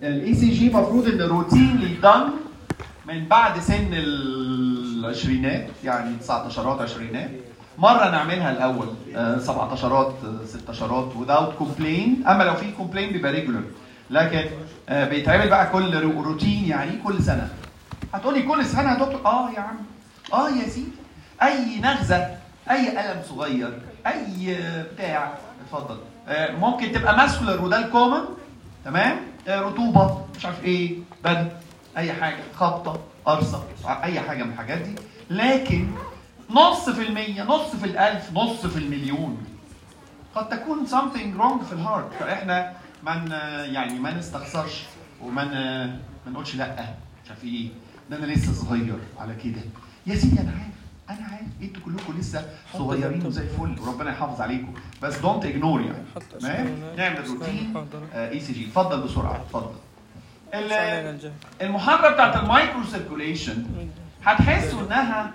الاي سي جي المفروض ان روتينلي دان من بعد سن العشرينات يعني 19 عشرينات مره نعملها الاول آه، 17 16 without complain اما لو في complain بيبقى ريجولر لكن آه، بيتعمل بقى كل رو- روتين يعني كل سنه هتقولي كل سنه يا دكتور اه يا عم اه يا سيدي اي نغزه اي الم صغير اي آه، بتاع اتفضل آه، ممكن تبقى ماسكولر وده الكومن تمام آه، رطوبه مش عارف ايه برد اي حاجه خبطه قرصه اي حاجه من الحاجات دي لكن نص في المية نص في الألف نص في المليون قد تكون something wrong في الهارت فاحنا ما من يعني ما نستخسرش وما ن- ما نقولش لا مش عارف ايه ده انا لسه صغير على كده يا سيدي انا عارف انا عارف انتوا كلكم لسه صغيرين وزي الفل وربنا يحافظ عليكم بس دونت اجنور يعني تمام نعمل روتين اي سي جي اتفضل بسرعه اتفضل ال- المحاضره بتاعت المايكرو سيركوليشن هتحسوا انها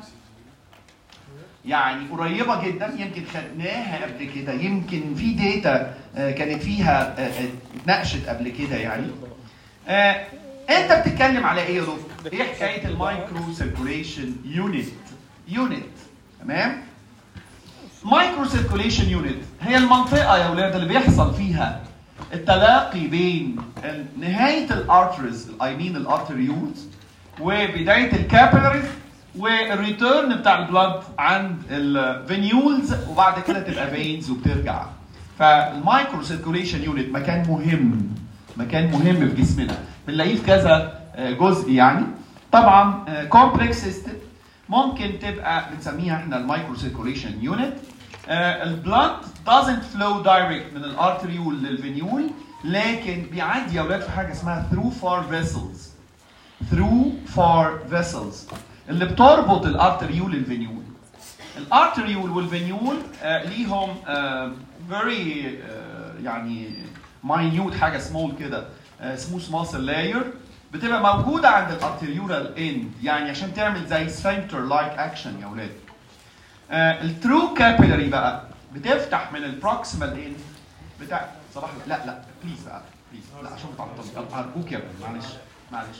يعني قريبه جدا يمكن خدناها قبل كده يمكن في داتا آه، كانت فيها آه، آه، اتناقشت قبل كده يعني آه، انت بتتكلم على ايه يا دكتور؟ ايه حكايه المايكرو سيركوليشن يونت يونت تمام؟ مايكرو سيركوليشن يونت هي المنطقه يا اولاد اللي بيحصل فيها التلاقي بين ال- نهايه الارترز اي مين الارتريولز وبدايه الكابيلاريز والريتيرن بتاع البلد عند الفينيولز وبعد كده تبقى فينز وبترجع فالمايكرو سيركوليشن يونت مكان مهم مكان مهم في جسمنا بنلاقيه في كذا آه، جزء يعني طبعا كومبلكس سيستم ممكن تبقى بنسميها احنا المايكرو سيركوليشن يونت البلد doesn't flow direct من الارتريول للفينيول لكن بيعدي يا اولاد في حاجه اسمها through far vessels through far vessels اللي بتربط الارتريول للفينيول الارتريول والفينيول آه، ليهم آه، very آه، يعني minute حاجه سمول كده سموث ماسل لاير بتبقى موجوده عند الارتريورال اند يعني عشان تعمل زي سفنكتر لايك اكشن يا اولاد الترو كابيلاري بقى بتفتح من البروكسيمال اند بتاع صباح الخير. لا لا بليز بقى بليز لا عشان بتعطل ارجوك يا ابني معلش معلش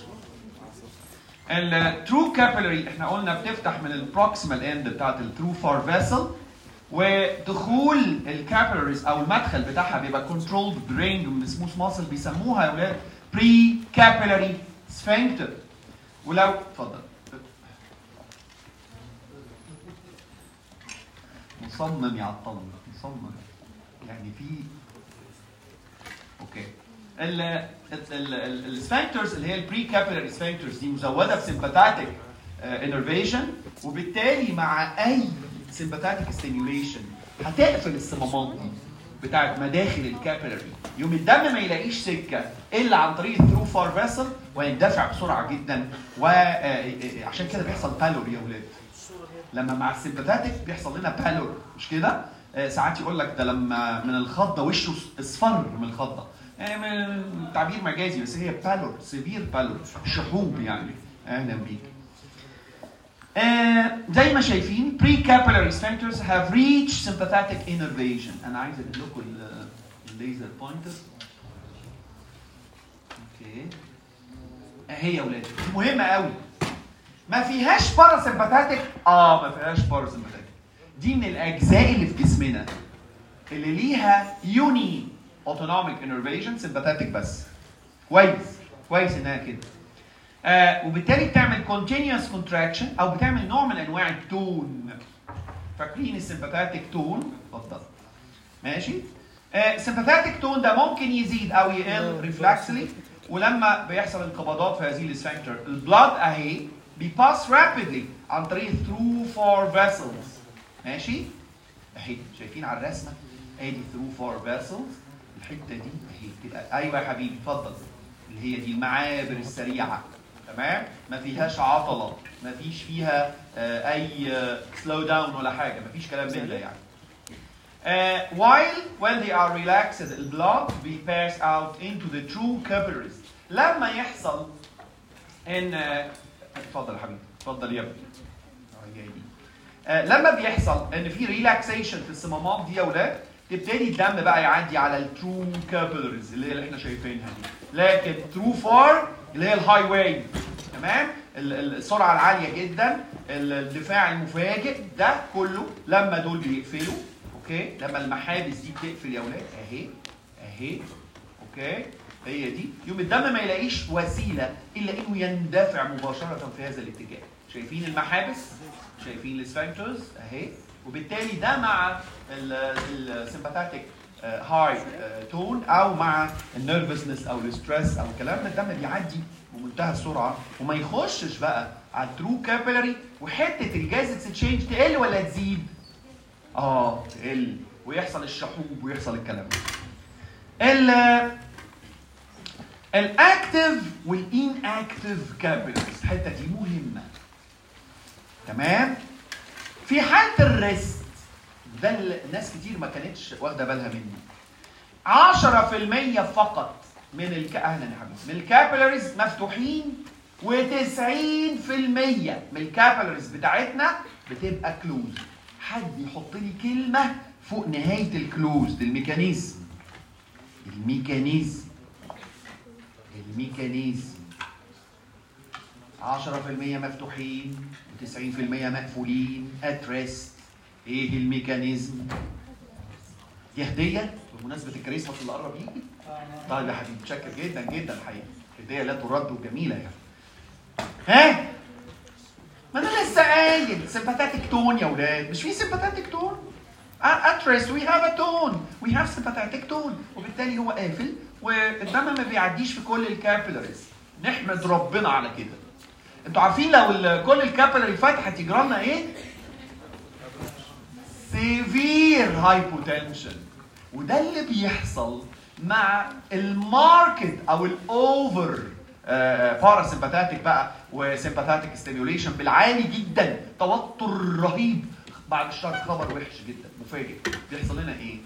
الترو كابيلاري احنا قلنا بتفتح من البروكسيمال اند بتاعت الترو فار فيسل ودخول الكابيلاريز او المدخل بتاعها بيبقى كنترولد دريند من سموث ماسل بيسموها يا اولاد بري كابيلاري سفنكتر ولو اتفضل مصمم يعطلني مصمم يعني في اوكي السفنكترز اللي هي البري كابيلاري سفنكترز دي مزوده بسمباتيك انرفيشن وبالتالي مع اي سمباتيك ستيميوليشن هتقفل الصمامات دي بتاعت مداخل الكابيلاري يوم الدم ما يلاقيش سكه الا عن طريق الثرو فار فيسل ويندفع بسرعه جدا وعشان كده بيحصل بالور يا ولاد لما مع السمباتيك بيحصل لنا بالور مش كده؟ آه، ساعات يقول لك ده لما من الخضه وشه اصفر من الخضه يعني من تعبير مجازي بس هي بالور سيفير بالور شحوب يعني اهلا بيك آه زي ما شايفين pre capillary sphincters have reached sympathetic innervation انا عايز اجيب لكم ال- الليزر بوينتر اوكي اهي يا ولاد دي مهمه قوي ما فيهاش باراسمباتيك اه ما فيهاش باراسمباتيك دي من الاجزاء اللي في جسمنا اللي ليها يوني اوتونوميك انرفيشن سمباتيك بس كويس كويس انها كده آه وبالتالي بتعمل continuous contraction او بتعمل نوع من انواع التون فاكرين السمباتيك تون اتفضل ماشي السمباتيك تون ده ممكن يزيد او يقل ريفلكسلي ولما بيحصل انقباضات في هذه السفنكتر البلاد اهي بيباس رابيدلي عن طريق through four vessels ماشي اهي شايفين على الرسمه ادي through four vessels الحته دي اهي كده ايوه يا حبيبي اتفضل اللي هي دي المعابر السريعه تمام ما فيهاش عضله ما فيش فيها آه، اي سلو داون ولا حاجه ما فيش كلام من ده يعني Uh, while when they are relaxed, the blood will pass out into the true capillaries. لما يحصل ان آه، اتفضل يا حبيبي اتفضل يا ابني آه، هي دي. آه، لما بيحصل ان في ريلاكسيشن في الصمامات دي يا اولاد تبتدي الدم بقى يعدي على الترو كابيلرز اللي هي اللي احنا شايفينها دي لكن ترو فار اللي هي الهاي واي تمام ال- ال- السرعه العاليه جدا ال- الدفاع المفاجئ ده كله لما دول بيقفلوا اوكي لما المحابس دي بتقفل يا ولاد اهي اهي اوكي هي دي يوم الدم ما يلاقيش وسيله الا انه يندفع مباشره في هذا الاتجاه شايفين المحابس شايفين السفنكترز اهي وبالتالي ده مع السمباثيك هاي تون او مع النيرفسنس او الستريس او الكلام ده الدم بيعدي بمنتهى السرعه وما يخشش بقى على الترو كابيلاري وحته الجاز تشينج تقل ولا تزيد؟ اه تقل ويحصل الشحوب ويحصل الكلام ده. ال الاكتف والان اكتف كابيلاريز الحته دي مهمه تمام في حاله الريست ده اللي ناس كتير ما كانتش واخده بالها منه 10% فقط من الك... اهلا يا حبيبي من الكابيلاريز مفتوحين و90% من الكابيلاريز بتاعتنا بتبقى كلوز حد يحط لي كلمه فوق نهايه الكلوز الميكانيزم الميكانيزم الميكانيزم 10% مفتوحين و90% مقفولين ات ريست ايه الميكانيزم دي هديه بمناسبه الكريسماس اللي قرب يجي طيب يا حبيبي متشكر جدا جدا الحقيقه هديه لا ترد وجميله يعني ها ما انا لسه قايل سمباثيك تون يا ولاد مش في سمباثيك تون at rest we have a tone we have sympathetic tone وبالتالي هو قافل والدم ما بيعديش في كل الكابيلاريز نحمد ربنا على كده انتوا عارفين لو ال- كل الكابيلاري فتحت يجرى لنا ايه؟ سيفير هايبوتنشن وده اللي بيحصل مع الماركت او الاوفر باراسمباثيك بقى وسمباثيك ستيميوليشن بالعالي جدا توتر رهيب بعد الشر خبر وحش جدا مفاجئ بيحصل لنا ايه؟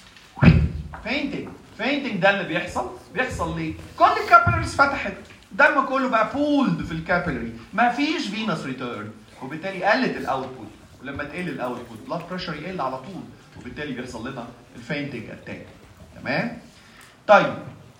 فينتنج فينتنج ده اللي بيحصل بيحصل ليه؟ كل الكابيلاريز فتحت الدم كله بقى بولد في الكابيلاري ما فيش فينس ريتيرن وبالتالي قلت الاوتبوت ولما تقل الاوتبوت بلاد بريشر يقل على طول وبالتالي بيحصل لنا الفينتنج اتاك تمام؟ طيب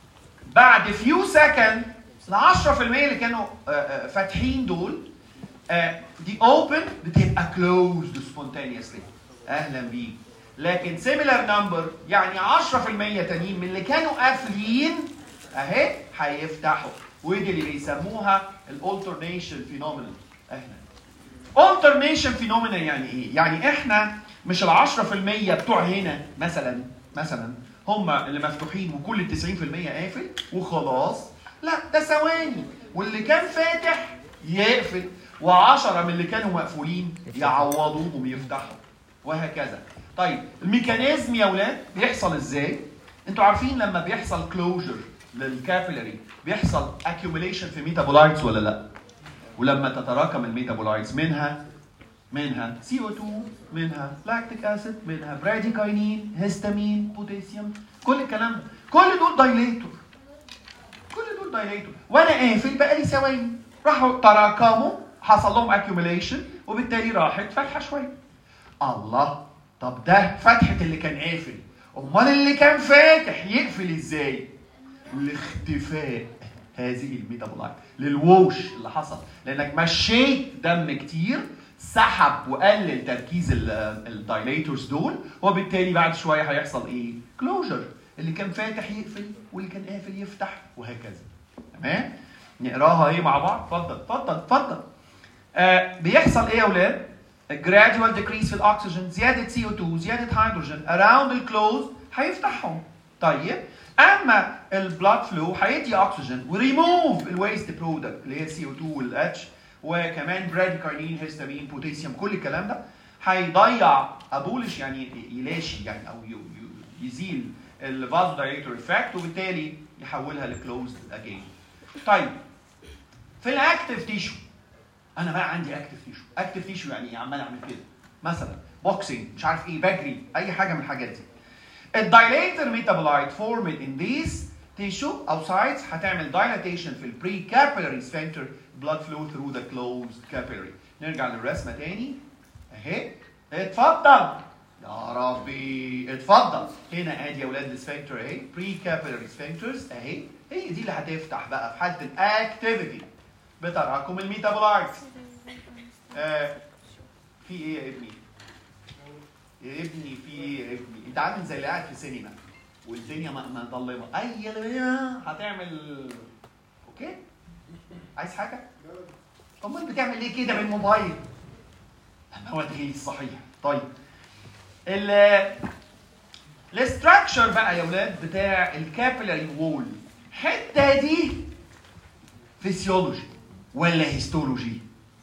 بعد فيو سكند ال 10% اللي كانوا آه، آه، فاتحين دول آه، دي اوبن بتبقى كلوزد سبونتانيوسلي اهلا بيك لكن سيميلار نمبر يعني 10% تانيين من اللي كانوا قافلين اهي هيفتحوا ودي اللي بيسموها الالترنيشن فينومينال اهلا alternation phenomena يعني ايه؟ يعني احنا مش ال 10% بتوع هنا مثلا مثلا هم اللي مفتوحين وكل ال 90% قافل وخلاص لا ده ثواني واللي كان فاتح يقفل و10 من اللي كانوا مقفولين يعوضوهم يفتحوا وهكذا طيب الميكانيزم يا ولاد بيحصل ازاي؟ انتوا عارفين لما بيحصل كلوجر للكابيلاري بيحصل accumulation في ميتابولايتس ولا لا؟ ولما تتراكم الميتابولايتس منها منها CO2 منها لاكتيك اسيد منها براديكاينين هيستامين بوتاسيوم كل الكلام ده كل دول دايليتور كل دول دايليتور وانا قافل بقى لي ثواني راحوا تراكموا حصل لهم اكيوميليشن وبالتالي راحت فتحه شويه الله طب ده فتحه اللي كان قافل امال اللي كان فاتح يقفل ازاي لاختفاء هذه الميتابولايت للووش اللي حصل لانك مشيت دم كتير سحب وقلل تركيز الدايليتورز دول وبالتالي بعد شويه هيحصل ايه؟ كلوجر اللي كان فاتح يقفل واللي كان قافل يفتح وهكذا تمام؟ نقراها ايه مع بعض؟ اتفضل اتفضل اتفضل آه بيحصل ايه يا اولاد؟ gradual decrease في الاكسجين زياده CO2 زياده هيدروجين around الكلوز هيفتحهم طيب اما البلاد فلو هيدي اكسجين وريموف الويست برودكت اللي هي CO2 والاتش وكمان براديكارنين هيستامين بوتاسيوم كل الكلام ده هيضيع ابولش يعني يلاشي يعني او ي- ي- يزيل الفازو دايريتور افكت وبالتالي يحولها لكلوزد اجين طيب في الاكتف تيشو انا بقى عندي اكتف تيشو اكتف تيشو يعني إيه؟ عمال اعمل كده مثلا بوكسنج مش عارف ايه بجري اي حاجه من الحاجات دي الدايليتر ميتابولايت فورمد ان ذيس تيشو او سايتس هتعمل دايلاتيشن في البري كابيلاري سفنكتر بلاد فلو ثرو ذا كلوزد كابيلاري نرجع للرسمه تاني اهي اتفضل يا ربي اتفضل هنا ادي يا اولاد السفنكتر اهي بري كابيلاري سفنكترز اهي هي دي اللي هتفتح بقى في حاله الاكتيفيتي بتراكم الميتابولايتس آه في ايه يا ابني؟ يا ابني في ايه يا ابني؟ انت عامل زي اللي قاعد في سينما والدنيا م- مظلمه اي هتعمل اوكي؟ عايز حاجه؟ امال بتعمل ايه كده بالموبايل؟ هو ده الصحيح طيب ال الاستراكشر بقى يا ولاد بتاع الكابيلاري وول الحته دي فيسيولوجي ولا هيستولوجي؟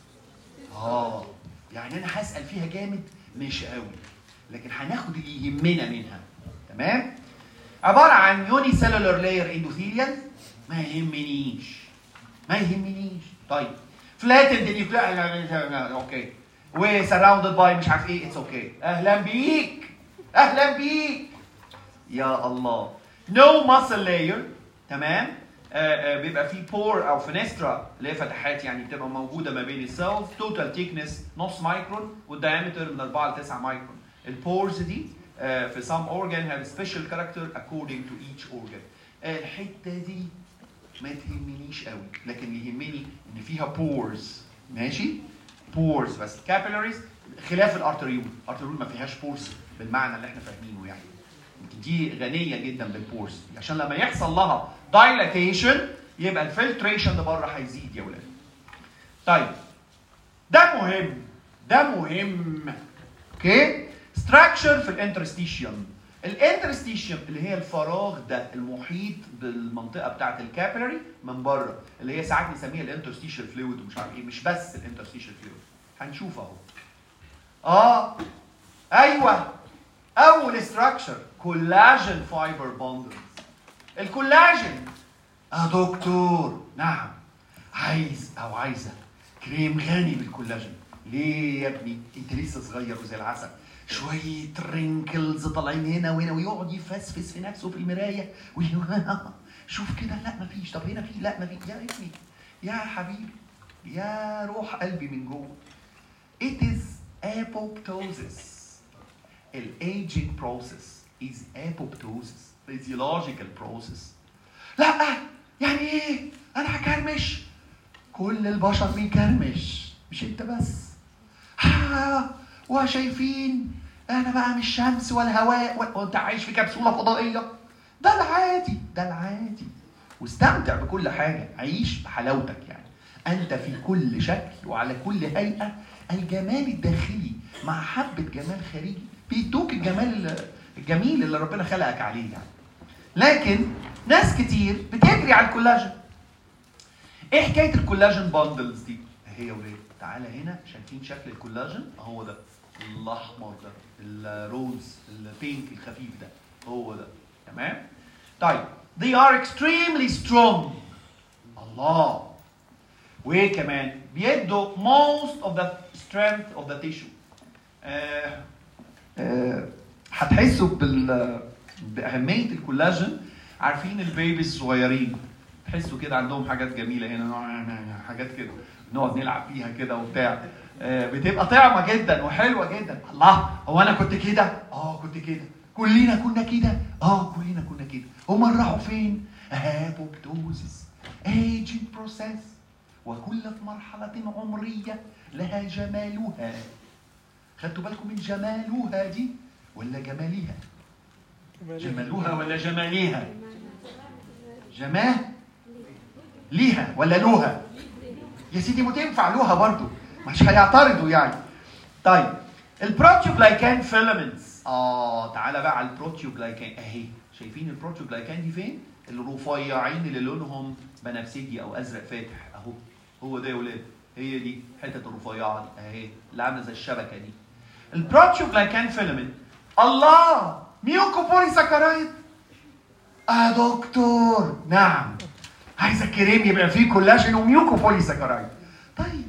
اه يعني انا هسال فيها جامد مش قوي لكن هناخد اللي يهمنا منها تمام؟ عباره عن يوني سيلولر لاير اندوثيليال ما يهمنيش ما يهمنيش طيب فلاتند نيوكلير اوكي وسراوندد باي مش عارف ايه اتس اوكي اهلا بيك اهلا بيك يا الله نو ماسل لاير تمام آه آه بيبقى في بور او فينسترا اللي هي فتحات يعني بتبقى موجوده ما بين السيلز توتال تيكنس نص مايكرون والدايمتر من 4 ل 9 مايكرون البورز دي آه في some organ have special character according to each organ آه الحته دي ما تهمنيش قوي لكن اللي يهمني ان فيها بورز ماشي بورز بس كابيلاريز خلاف الارتريول الارتريول ما فيهاش بورز بالمعنى اللي احنا فاهمينه يعني دي غنيه جدا بالبورز عشان لما يحصل لها دايلاتيشن يبقى الفلتريشن اللي بره هيزيد يا ولاد طيب ده مهم ده مهم اوكي ستراكشر في الانترستيشيوم الانترستيشيوم اللي هي الفراغ ده المحيط بالمنطقه بتاعه الكابيلاري من بره اللي هي ساعات نسميها الانترستيشال فلويد ومش عارف ايه مش بس الانترستيشال فلويد هنشوف اهو اه ايوه اول ستراكشر كولاجين فايبر بوندلز الكولاجين اه دكتور نعم عايز او عايزه كريم غني بالكولاجين ليه يا ابني انت لسه صغير وزي العسل شويه رينكلز طالعين هنا وهنا ويقعد يفسفس في نفسه في المرايه وي- شوف كده لا مفيش طب هنا في لا مفيش يا ابني يا حبيبي يا روح قلبي من جوه it is apoptosis الaging process is apoptosis physiological process لا يعني ايه انا هكرمش كل البشر بيكرمش مش انت بس ها وشايفين انا بقى مش شمس ولا هواء ولا- وانت عايش في كبسوله فضائيه ده العادي ده العادي واستمتع بكل حاجه عيش بحلاوتك يعني انت في كل شكل وعلى كل هيئه الجمال الداخلي مع حبه جمال خارجي بيدوك الجمال الجميل اللي ربنا خلقك عليه يعني لكن ناس كتير بتجري على الكولاجين ايه حكايه الكولاجين باندلز دي اهي يا ولاد تعالى هنا شايفين شكل الكولاجين اهو ده الاحمر ده الروز البينك الخفيف ده هو ده تمام طيب they are extremely strong الله وايه كمان بيدوا most of the strength of the tissue آه آه هتحسوا بال باهميه الكولاجين عارفين البيبيز الصغيرين تحسوا كده عندهم حاجات جميله هنا حاجات كده نقعد نلعب فيها كده وبتاع آه، بتبقى طعمه جدا وحلوه جدا الله هو انا كنت كده اه كنت كده كلنا كنا كده اه كلنا كنا كده هم راحوا فين هابوبتوزيس ايجينج بروسيس وكل مرحله عمريه لها جمالها خدتوا بالكم من جمالها دي ولا جمالها جمالها ولا جمالها جمال ليها ولا لوها يا سيدي ما تنفع لوها برضو مش هيعترضوا يعني طيب البروتيوجلايكان فيلامنتس اه تعالى بقى على البروتيوجلايكان اهي شايفين البروتيوجلايكان دي فين الرفيعين اللي لونهم بنفسجي او ازرق فاتح اهو هو ده يا ولاد هي دي حته الرفيعه دي اهي اللي عامله زي الشبكه دي البروتيوجلايكان فيلامنت الله ميوكوبولي ساكرايد اه دكتور نعم عايزه كريم يبقى فيه كولاجين وميوكوبولي ساكرايد طيب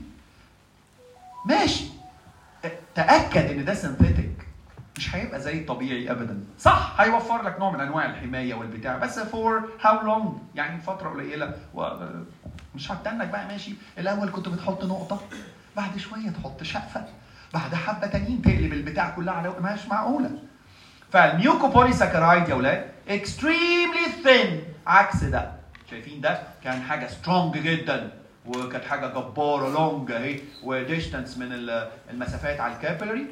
ماشي تاكد ان ده سينثيتك مش هيبقى زي الطبيعي ابدا صح هيوفر لك نوع من انواع الحمايه والبتاع بس فور هاو لونج يعني فتره قليله ومش هتنك بقى ماشي الاول كنت بتحط نقطه بعد شويه تحط شقفه بعد حبه تانيين تقلب البتاع كلها على مش معقوله فالميوكوبوليساكرايد يا اولاد اكستريملي ثين عكس ده شايفين ده كان حاجه سترونج جدا وكانت حاجه جباره لونج اهي وديستانس من ال- المسافات على الكابيلاري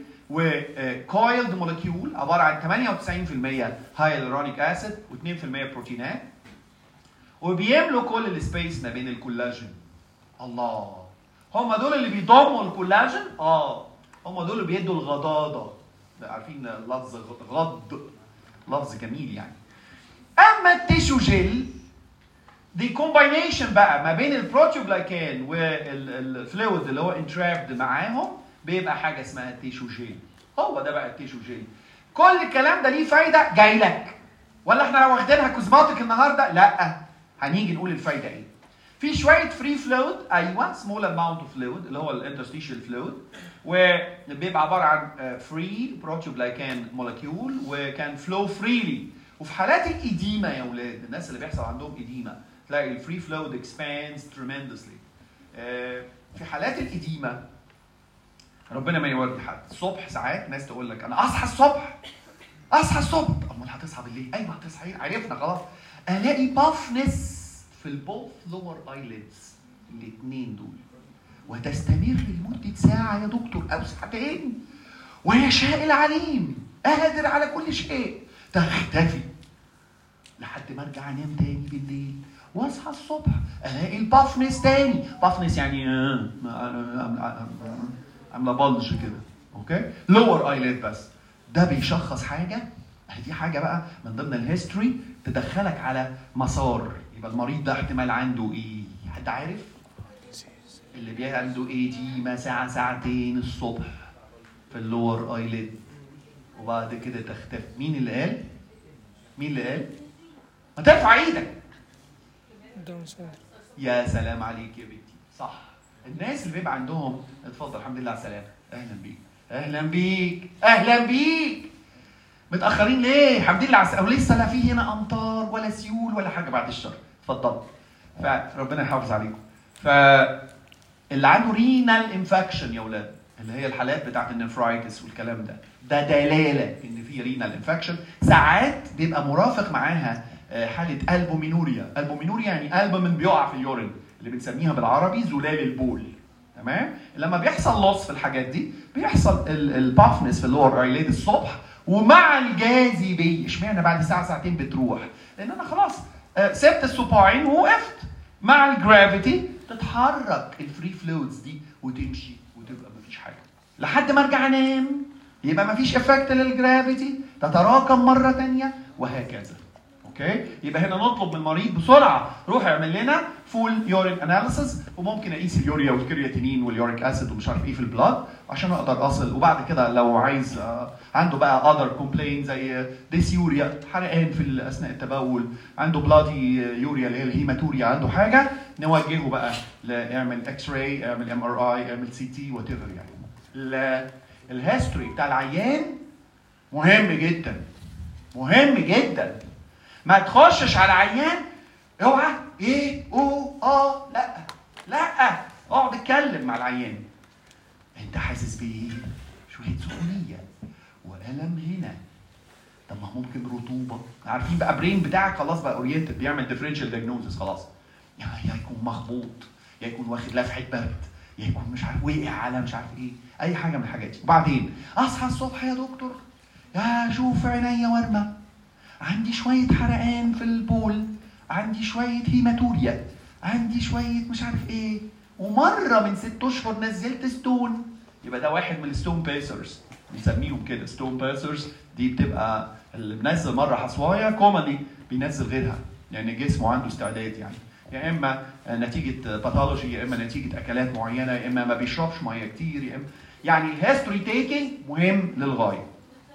وكويلد مولكيول عباره عن 98% هايلورونيك اسيد و2% بروتينات وبيملوا كل السبيس ما بين الكولاجين الله هم دول اللي بيضموا الكولاجين اه هم دول اللي بيدوا الغضاضه ده عارفين لفظ غض لفظ جميل يعني اما التيشو جيل دي كومباينيشن بقى ما بين البروتيوجلايكان والفلويد اللي هو انترابد معاهم بيبقى حاجه اسمها التيشو جيل هو ده بقى التيشو جيل كل الكلام ده ليه فايده جاي لك ولا احنا واخدينها كوزماتيك النهارده لا هنيجي نقول الفايده ايه في شويه فري فلويد ايوه سمول اماونت اوف فلويد اللي هو الانترستيشال فلويد وبيبقى عباره عن فري بروتيوجلايكان مولكيول وكان فلو فريلي وفي حالات الاديمه يا اولاد الناس اللي بيحصل عندهم اديمه تلاقي الفري فلويد اكسباندز tremendously آه، في حالات الاديمه ربنا ما يوري حد الصبح ساعات ناس تقول لك انا اصحى الصبح اصحى الصبح امال هتصحى بالليل ايوه هتصحى عرفنا خلاص الاقي بافنس في البوث لور ايليدز الاثنين دول وتستمر لمده ساعه يا دكتور او ساعتين ويشاء العليم قادر على كل شيء تختفي لحد ما ارجع انام تاني بالليل واصحى الصبح الاقي البافنس تاني بافنس يعني آه، عامله عامله بلج كده اوكي لور ايليد بس ده بيشخص حاجه أهي دي حاجه بقى من ضمن الهيستوري تدخلك على مسار يبقى المريض ده احتمال عنده ايه حد عارف اللي بي عنده ايه دي ساعه ساعتين الصبح في اللور ايليد وبعد كده تختفي مين اللي قال مين اللي قال ما ترفع ايدك داون سايد يا سلام عليك يا بنتي صح الناس اللي بيبقى عندهم اتفضل الحمد لله على السلامه اهلا بيك اهلا بيك اهلا بيك متاخرين ليه الحمد لله على السلامه ولسه لا في هنا امطار ولا سيول ولا حاجه بعد الشر اتفضل فربنا يحافظ عليكم ف اللي عنده رينال انفكشن يا اولاد اللي هي الحالات بتاعت النفرايتس والكلام ده ده دلاله ان في رينال انفكشن ساعات بيبقى مرافق معاها آه، حاله البومينوريا البومينوريا يعني البومين بيقع في اليورين اللي بنسميها بالعربي زلال البول تمام لما بيحصل لوس في الحاجات دي بيحصل البافنس في اللور ايليد الصبح ومع الجاذبيه اشمعنى بعد ساعه ساعتين بتروح لان انا خلاص آه، سبت السوباين ووقفت مع الجرافيتي تتحرك الفري فلويدز دي وتمشي وتبقى مفيش حاجه لحد ما ارجع انام يبقى مفيش افكت للجرافيتي تتراكم مره تانية وهكذا اوكي يبقى هنا نطلب من المريض بسرعه روح اعمل لنا فول يورين اناليسيس وممكن اقيس اليوريا والكرياتينين واليوريك اسيد ومش عارف ايه في البلاد عشان اقدر اصل وبعد كده لو عايز آه، عنده بقى اذر كومبلين زي ديسيوريا حرقان في اثناء التبول عنده بلادي يوريا اللي هي الهيماتوريا عنده حاجه نوجهه بقى ل- اعمل اكس راي اعمل ام ار اي اعمل سي تي وات ايفر يعني ال- الهيستوري بتاع العيان مهم جدا مهم جدا ما تخشش على عيان اوعى ايه او اه لا لا اقعد اتكلم مع العيان انت حاسس بايه شويه سخونيه والم هنا طب ما هو ممكن رطوبه عارفين بقى برين بتاعك خلاص بقى اورينتد بيعمل ديفرنشال دايجنوزس خلاص يا يا يكون مخبوط يا يكون واخد لفحه برد يا يكون مش عارف وقع على مش عارف ايه اي حاجه من الحاجات دي وبعدين اصحى الصبح يا دكتور يا شوف عينيا ورمه عندي شويه حرقان في البول عندي شويه هيماتوريا عندي شويه مش عارف ايه ومره من ست اشهر نزلت ستون يبقى ده واحد من الستون بيسرز بنسميهم كده ستون بيسرز دي بتبقى اللي بنزل مره حصوايه كومنلي بينزل غيرها يعني جسمه عنده استعداد يعني يا اما نتيجه باثولوجي يا اما نتيجه اكلات معينه يا اما ما بيشربش ميه كتير يا اما يعني الهيستوري تيكينج مهم للغايه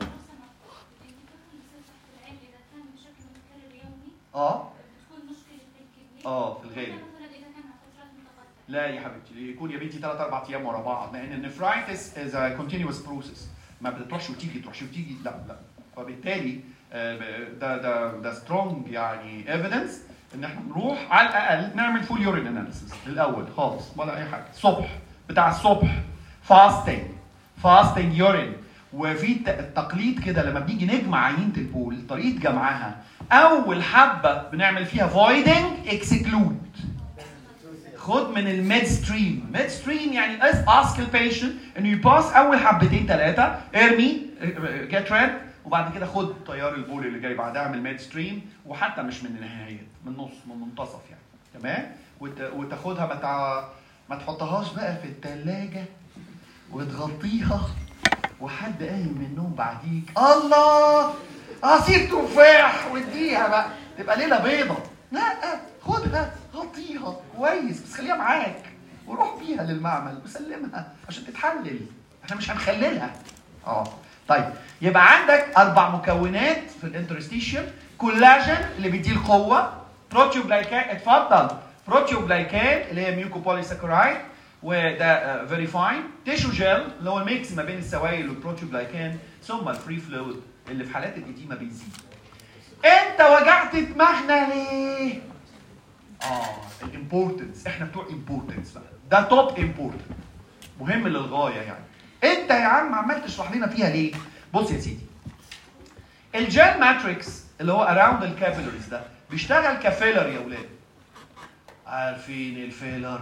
اه اه في الغالب لا يا حبيبتي يكون يا بنتي ثلاث اربع ايام ورا بعض لان النفرايتس از ا كونتينوس بروسيس ما بتروحش وتيجي تروحش وتيجي لا لا فبالتالي آه، ده ده ده سترونج يعني ايفيدنس ان احنا نروح على الاقل نعمل فول يورين اناليسيس الاول خالص ولا اي حاجه الصبح بتاع الصبح فاستنج فاستنج يورين وفي الت- التقليد كده لما بنيجي نجمع عينه البول طريقه جمعها اول حبه بنعمل فيها فويدنج اكسكلود خد من الميد ستريم ميد ستريم يعني اسك البيشنت انه يباس اول حبتين ثلاثه ارمي جيت ريد وبعد كده خد تيار البول اللي جاي بعدها من الميد ستريم وحتى مش من النهايه من نص من منتصف يعني تمام وت- وتاخدها ما تع... ما تحطهاش بقى في الثلاجه وتغطيها وحد قايم من النوم بعديك الله عصير تفاح واديها بقى تبقى ليله بيضه لا خدها غطيها كويس بس خليها معاك وروح بيها للمعمل وسلمها عشان تتحلل احنا مش هنخللها اه طيب يبقى عندك اربع مكونات في الانترستيشن كولاجين اللي بيديه القوه بروتيوجلايكان اتفضل بروتيوجلايكان اللي هي ميوكوبوليساكرايد وده فيري فاين تيشو جيل اللي هو الميكس ما بين السوائل والبروتيوجلايكان ثم الفري فلويد اللي في حالات الاديمه بيزيد انت وجعت دماغنا ليه؟ اه الامبورتنس احنا بتوع امبورتنس بقى ده توب امبورتنس مهم للغايه يعني انت يا عم عمال تشرح لنا فيها ليه؟ بص يا سيدي الجيل ماتريكس اللي هو اراوند الكابيلاريز ده بيشتغل كفيلر يا ولاد عارفين الفيلر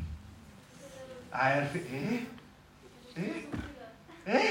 عارف ايه ايه ايه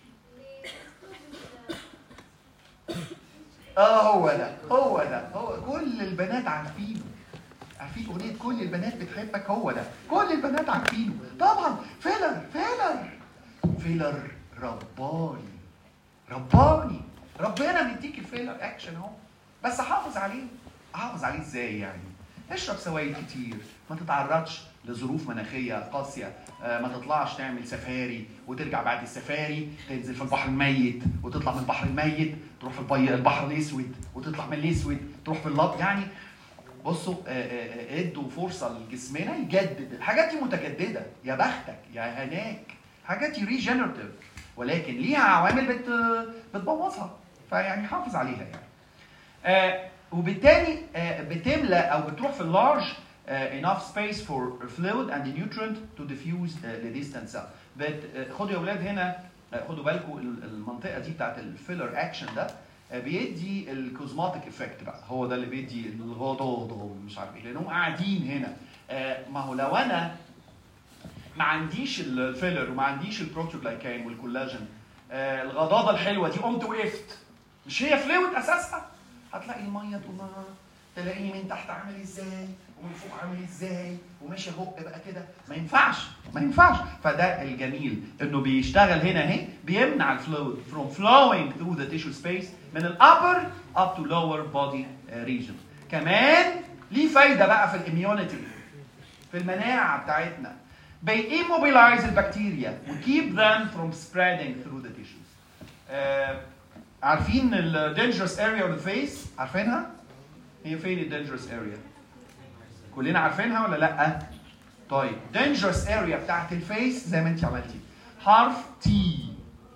اه هو ده هو ده هو كل البنات عارفينه عارفين اغنيه كل البنات بتحبك هو ده كل البنات عارفينه طبعا فيلر فيلر فيلر رباني رباني ربنا مديك الفيلر اكشن اهو بس حافظ عليه احافظ عليه ازاي يعني اشرب سوائل كتير ما تتعرضش لظروف مناخيه قاسيه آه، ما تطلعش تعمل سفاري وترجع بعد السفاري تنزل في البحر الميت وتطلع من البحر الميت تروح في البي... البحر الاسود وتطلع من الاسود تروح في اللط يعني بصوا آه، آه، آه، ادوا فرصه لجسمنا يجدد الحاجات دي متجدده يا بختك يا هناك حاجات دي ريجنراتيف ولكن ليها عوامل بت... بتبوظها فيعني حافظ عليها يعني آه، وبالتالي آه، بتملى او بتروح في اللارج enough space for fluid and nutrient to diffuse uh, the distant cell. بت, آه، خدوا يا اولاد هنا آه، خدوا بالكم ال- المنطقه دي بتاعت الفيلر اكشن ده آه، بيدي الكوزماتيك افكت بقى هو ده اللي بيدي الغضاضه ومش عارف ايه لانهم قاعدين هنا آه، ما هو لو انا ما عنديش الفيلر وما عنديش البروتوجلايكان والكولاجين آه، الغضاضه الحلوه دي قمت وقفت مش هي فلويد اساسها هتلاقي الميه تقوم تلاقيه من تحت عامل ازاي ومن فوق عامل ازاي وماشي هوب بقى كده ما ينفعش ما ينفعش فده الجميل انه بيشتغل هنا اهي بيمنع الفلويد from flowing through the tissue space من الابر up to lower body uh, region كمان ليه فايده بقى في الاميونيتي في المناعه بتاعتنا بيموبيلايز البكتيريا وكيب them from spreading through the tissues آه عارفين الدينجرس اريا اون فيس عارفينها هي فين الدينجرس اريا كلنا عارفينها ولا لا طيب دينجرس اريا بتاعت الفيس زي ما انت عملتي حرف تي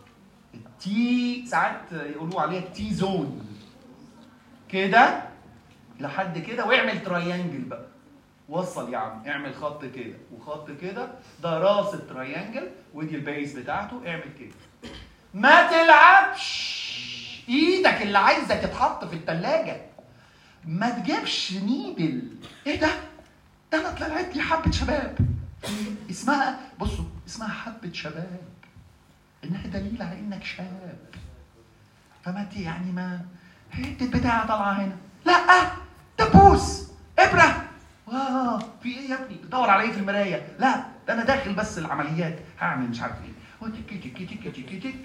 التي ساعات يقولوا عليها تي زون كده لحد كده واعمل تريانجل بقى وصل يا عم اعمل خط كده وخط كده ده راس التريانجل ودي البيس بتاعته اعمل كده ما تلعبش ايدك اللي عايزه تتحط في التلاجة ما تجيبش نيدل ايه ده ده انا طلعت لي حبه شباب اسمها بصوا اسمها حبه شباب انها دليل على انك شاب فما ت- يعني ما حته بتاعه طالعه هنا لا دبوس ابره واه في ايه يا ابني بتدور على ايه في المرايه لا ده انا داخل بس العمليات هعمل مش عارف ايه وتك تك تك تك تك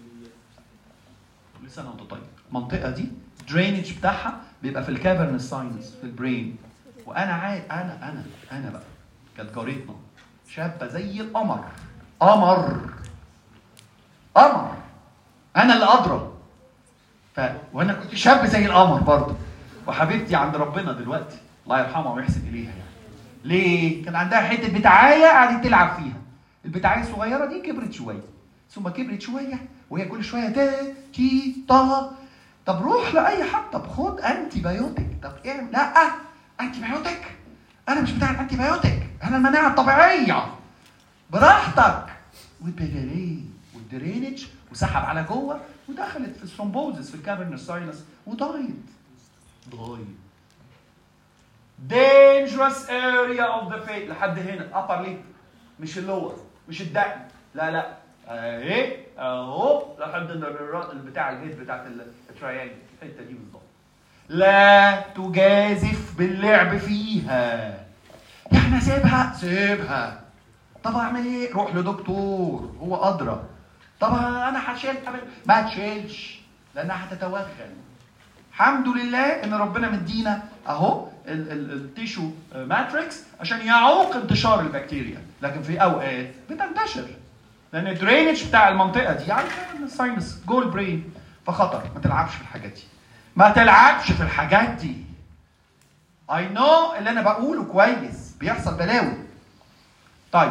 كل سنه وانت طيب المنطقه دي درينج بتاعها بيبقى في الكافرن ساينس في البرين وانا عاد انا انا انا بقى كانت جارتنا شابه زي القمر قمر قمر انا اللي ادرى ف... وانا كنت شاب زي القمر برضه وحبيبتي عند ربنا دلوقتي الله يرحمها ويحسن اليها يعني ليه؟ كان عندها حته بتاعيه قعدت تلعب فيها البتاعيه الصغيره دي كبرت شويه ثم كبرت شويه وهي كل شويه تا تي طا طب روح لاي حد طب خد انتي بايوتيك طب اعمل لا انتي بايوتيك انا مش بتاع الانتي بايوتيك انا المناعه الطبيعيه براحتك وبدليل والدرينج وسحب على جوه ودخلت في الثرومبوزس في الكافرنس ساينس وضايد ضايد dangerous area of the face لحد هنا الابر ليب مش اللور مش الدقن لا لا اهي اهو لحد الر- البتاع الهيد بتاعت التريانجل الحته دي بالظبط لا تجازف باللعب فيها يعني سيبها سيبها طب اعمل ايه روح لدكتور هو ادرى طب انا هشيل ما تشيلش لانها هتتوغل الحمد لله ان ربنا مدينا اهو ال- ال- التيشو ماتريكس عشان يعوق انتشار البكتيريا لكن في اوقات بتنتشر لان الدرينج بتاع المنطقه دي عارف الساينس جوه البرين فخطر ما تلعبش في الحاجات دي ما تلعبش في الحاجات دي اي نو اللي انا بقوله كويس بيحصل بلاوي طيب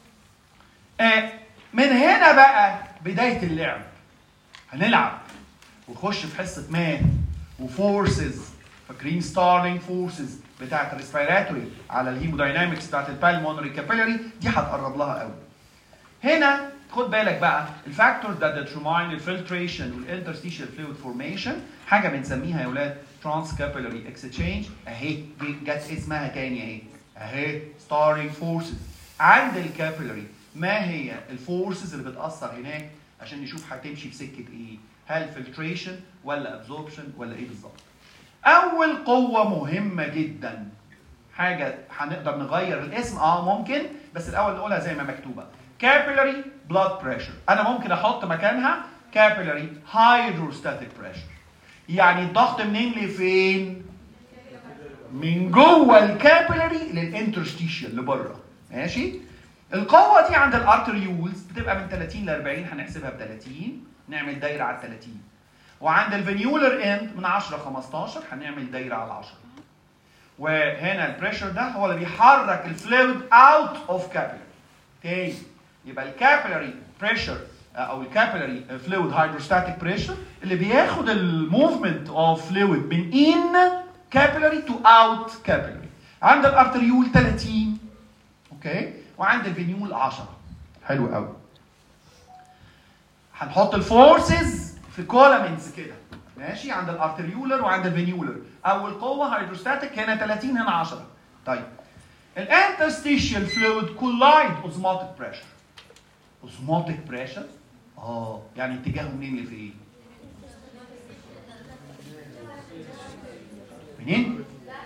آه من هنا بقى بدايه اللعب هنلعب ونخش في حصه مان وفورسز فاكرين ستارلينج فورسز بتاعت الريسبيراتوري على الهيموداينامكس بتاعت البالمونري كابيلاري دي هتقرب لها قوي هنا خد بالك بقى الفاكتور that determine الفلتريشن والانترستيشال فلويد فورميشن حاجه بنسميها يا اولاد ترانس كابيلاري اكسشينج اهي دي جت اسمها تاني اهي اهي ستارينج فورسز عند الكابيلاري ما هي الفورسز اللي بتاثر هناك عشان نشوف هتمشي في سكه ايه هل فلتريشن ولا ابزوربشن ولا ايه بالظبط اول قوه مهمه جدا حاجه هنقدر نغير الاسم اه ممكن بس الاول نقولها زي ما مكتوبه capillary blood pressure انا ممكن احط مكانها capillary hydrostatic pressure يعني الضغط منين لفين من جوه الكابيلاري للانترستيشال لبره ماشي القوه دي عند الارتريولز بتبقى من 30 ل 40 هنحسبها ب 30 نعمل دايره على 30 وعند الفينيولر اند من 10 15 هنعمل دايره على 10 وهنا البريشر ده هو اللي بيحرك الفلويد اوت اوف كابيلاري تاني يبقى الكابيلاري بريشر او الكابيلاري فلويد هيدروستاتيك بريشر اللي بياخد الموفمنت اوف فلويد من ان كابيلاري تو اوت كابيلاري عند الارتريول 30 اوكي وعند الفينيول 10 حلو قوي هنحط الفورسز في كولامنز كده ماشي عند الارتريولر وعند الفينيولر اول قوه هيدروستاتيك هنا 30 هنا 10 طيب الانترستيشال فلويد كولايد اوزماتيك بريشر اوزماتيك بريشر اه يعني اتجاهه منين لفين منين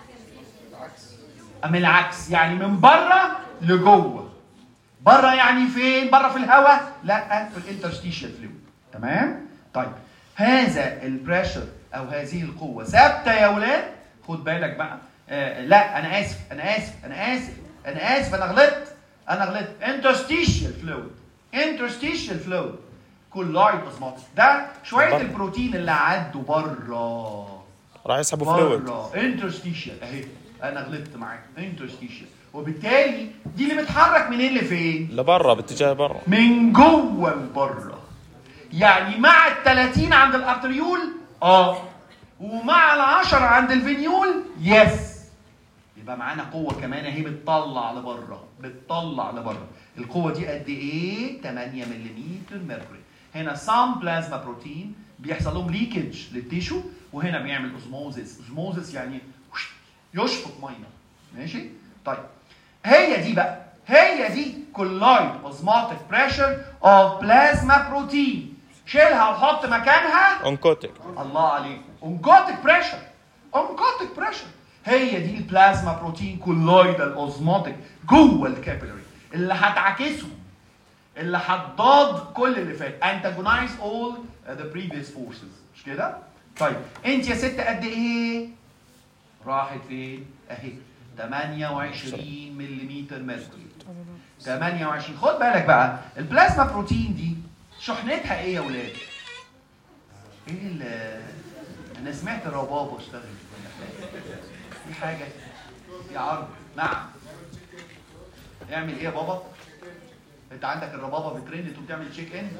من العكس يعني من بره لجوه بره يعني فين بره في الهواء لا في الانترستيشال فلويد تمام طيب هذا البريشر او هذه القوه ثابته يا ولاد خد بالك بقى آه لا انا اسف انا اسف انا اسف انا اسف انا غلطت انا غلطت انترستيشال فلويد انترستيشال فلويد كولايد اوزماتيك ده شويه بره. البروتين اللي عدوا بره راح يسحبوا فلويد بره انترستيشال اهي انا غلطت معاك انترستيشال وبالتالي دي اللي بتحرك منين لفين؟ لبرا باتجاه برا من جوه لبره يعني مع ال 30 عند الارتريول اه ومع ال 10 عند الفينيول يس يبقى معانا قوه كمان اهي بتطلع لبره بتطلع لبره القوه دي قد ايه 8 ملم ميركوري هنا سام بلازما بروتين بيحصل لهم ليكج للتيشو وهنا بيعمل اوزموزيس اوزموزيس يعني يشفط ميه ماشي طيب هي دي بقى هي دي كولايد اوزماتيك بريشر اوف بلازما بروتين شيلها وحط مكانها انكوتك الله عليك اونكوتيك بريشر اونكوتيك بريشر هي دي البلازما بروتين كولويدال اوزماتيك جوه الكابيلاري اللي هتعكسه اللي هتضاد كل اللي فات antagonize all the previous forces مش كده؟ طيب انت يا ست قد ايه؟ راحت فين؟ اهي 28 ملم ميركوري 28 خد بالك بقى البلازما بروتين دي شحنتها ايه يا ولاد؟ ايه ال انا سمعت ربابه اشتغل في حاجه في عرض نعم اعمل ايه يا بابا؟ انت عندك الربابه بترند وبتعمل تشيك ان؟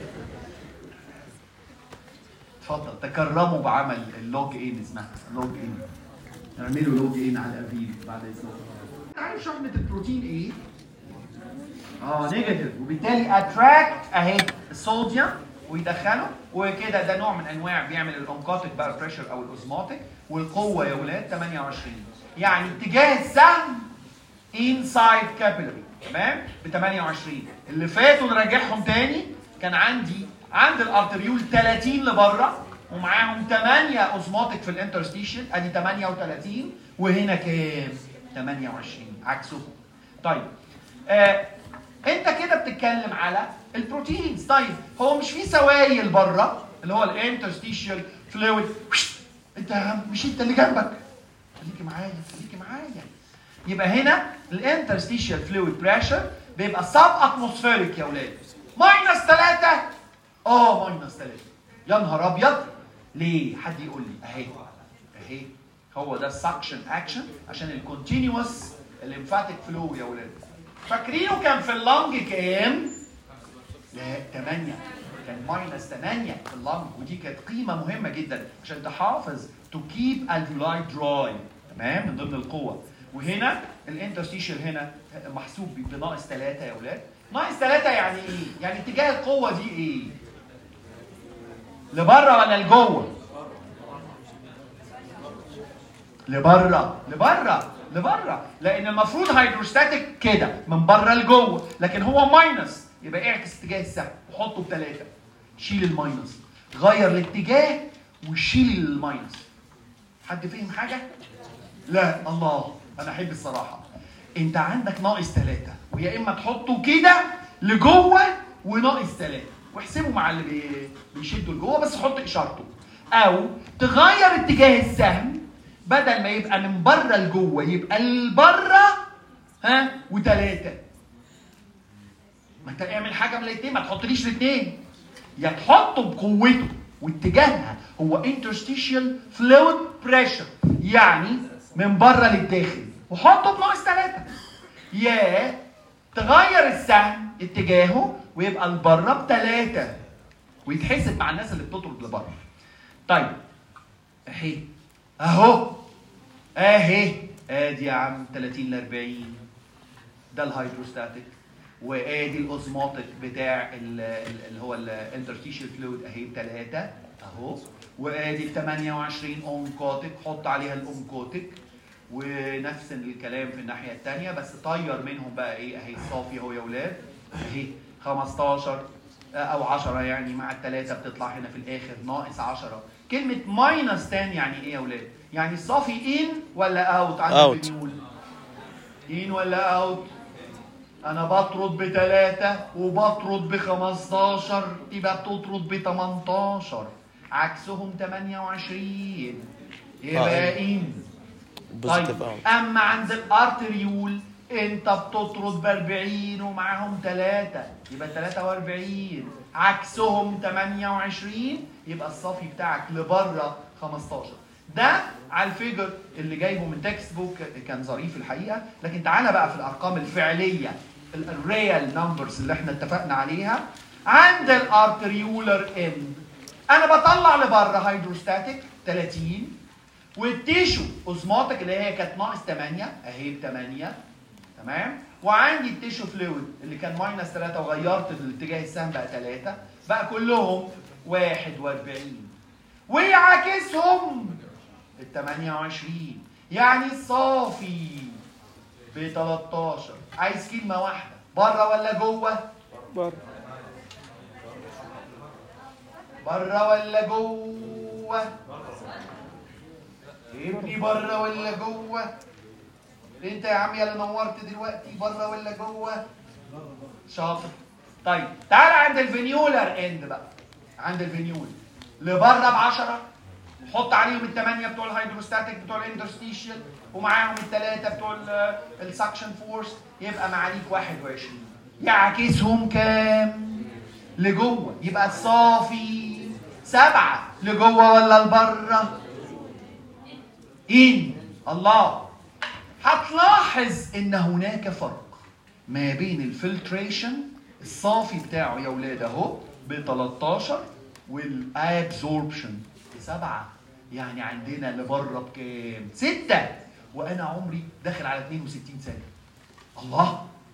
اتفضل تكرموا بعمل اللوج ان اسمها لوج ان اعملوا لوج ان على الافيل بعد اذنكم عارف شحنه البروتين ايه؟ اه نيجاتيف وبالتالي اتراكت اهي الصوديوم ويدخله وكده ده نوع من انواع بيعمل الاونكوتيك بقى بريشر او الاوزماتيك والقوه يا ولاد 28 يعني اتجاه السهم انسايد كابيلاري تمام ب 28 اللي فاتوا نراجعهم تاني كان عندي عند الارتريول 30 لبره ومعاهم 8 اوزماتيك في الانترستيشن ادي 38 وهنا كام 28 عكسهم طيب آه انت كده بتتكلم على البروتينز طيب هو مش في سوائل بره اللي هو الانترستيشال فلويد انت يا عم مش انت اللي جنبك خليكي معايا خليكي معايا يبقى هنا الانترستيشال فلويد بريشر بيبقى سب اتموسفيريك يا اولاد ماينس 3 اه ماينس 3 يا نهار ابيض ليه حد يقول لي اهي اهي هو ده السكشن اكشن عشان الكونتينوس الليمفاتيك فلو يا اولاد فاكرينه كان في اللنج كام لا 8 كان ماينس 8 في اللنج ودي كانت قيمه مهمه جدا عشان تحافظ تو كيب الفيولاي دراي تمام من ضمن القوه وهنا الانترستيشال هنا محسوب بناقص 3 يا اولاد ناقص 3 يعني ايه يعني اتجاه القوه دي ايه لبره ولا لجوه لبره لبره لبره لان المفروض هيدروستاتيك كده من بره لجوه لكن هو ماينس يبقى اعكس اتجاه السهم وحطه بثلاثه شيل الماينس غير الاتجاه وشيل الماينس حد فهم حاجه؟ لا الله انا احب الصراحه انت عندك ناقص ثلاثه ويا اما تحطه كده لجوه وناقص ثلاثه واحسبوا مع اللي بي- بيشدوا لجوه بس حط اشارته او تغير اتجاه السهم بدل ما يبقى من بره لجوه يبقى لبره ها وثلاثه ما انت اعمل حاجه من الاثنين ما تحطليش الاثنين يا تحطه بقوته واتجاهها هو interstitial fluid pressure يعني من بره للداخل وحطه بناقص ثلاثة يا تغير السهم اتجاهه ويبقى لبره بثلاثة ويتحسب مع الناس اللي بتطرد لبره طيب اهي اهو اهي ادي يا عم 30 ل 40 ده الهيدروستاتيك وادي الاوزماتيك بتاع ال- ال- اللي هو الانترتيشال فلويد اهي بثلاثه اهو وادي ال 28 اونكوتيك حط عليها الاونكوتيك ونفس الكلام في الناحيه الثانيه بس طير منهم بقى ايه اهي الصافي اهو يا اولاد اهي 15 او 10 يعني مع الثلاثه بتطلع هنا في الاخر ناقص 10 كلمه ماينس 10 يعني ايه يا اولاد؟ يعني الصافي ان ولا اوت عند Out. الفنيول؟ ان ولا اوت؟ انا بطرد بثلاثة وبطرد ب 15 يبقى بتطرد ب 18 عكسهم 28 يبقى آه. ان بوزيتيف طيب اوت اما عند الارتريول انت بتطرد ب 40 ومعاهم ثلاثة يبقى 43 عكسهم 28 يبقى الصافي بتاعك لبره 15 ده على الفيجر اللي جايبه من تكست بوك كان ظريف الحقيقه لكن تعالى بقى في الارقام الفعليه الريال نمبرز اللي احنا اتفقنا عليها عند الارتريولر ان انا بطلع لبره هيدروستاتيك 30 والتيشو اوزماتيك اللي هي كانت ناقص 8 اهي ب 8 تمام وعندي التيشو فلويد اللي كان ماينس 3 وغيرت الاتجاه السهم بقى 3 بقى كلهم 41 ويعاكسهم ال 28 يعني الصافي ب 13 عايز كلمه واحده بره ولا جوه؟ بره بره ولا جوه؟ ابني بره ولا جوه؟ انت يا عم يا اللي نورت دلوقتي بره ولا جوه؟ شاطر طيب تعال عند الفينيولر اند بقى عند الفينيول لبره ب 10 حط عليهم الثمانيه بتوع الهيدروستاتيك بتوع الانترستيشال ومعاهم الثلاثه بتوع السكشن فورس يبقى معاليك 21 يعكسهم كام؟ لجوه يبقى الصافي سبعه لجوه ولا لبره؟ إن الله هتلاحظ إن هناك فرق ما بين الفلتريشن الصافي بتاعه يا ولاد أهو ب 13 والابزوربشن بسبعة يعني عندنا اللي بره بكام؟ ستة وأنا عمري داخل على 62 سنة الله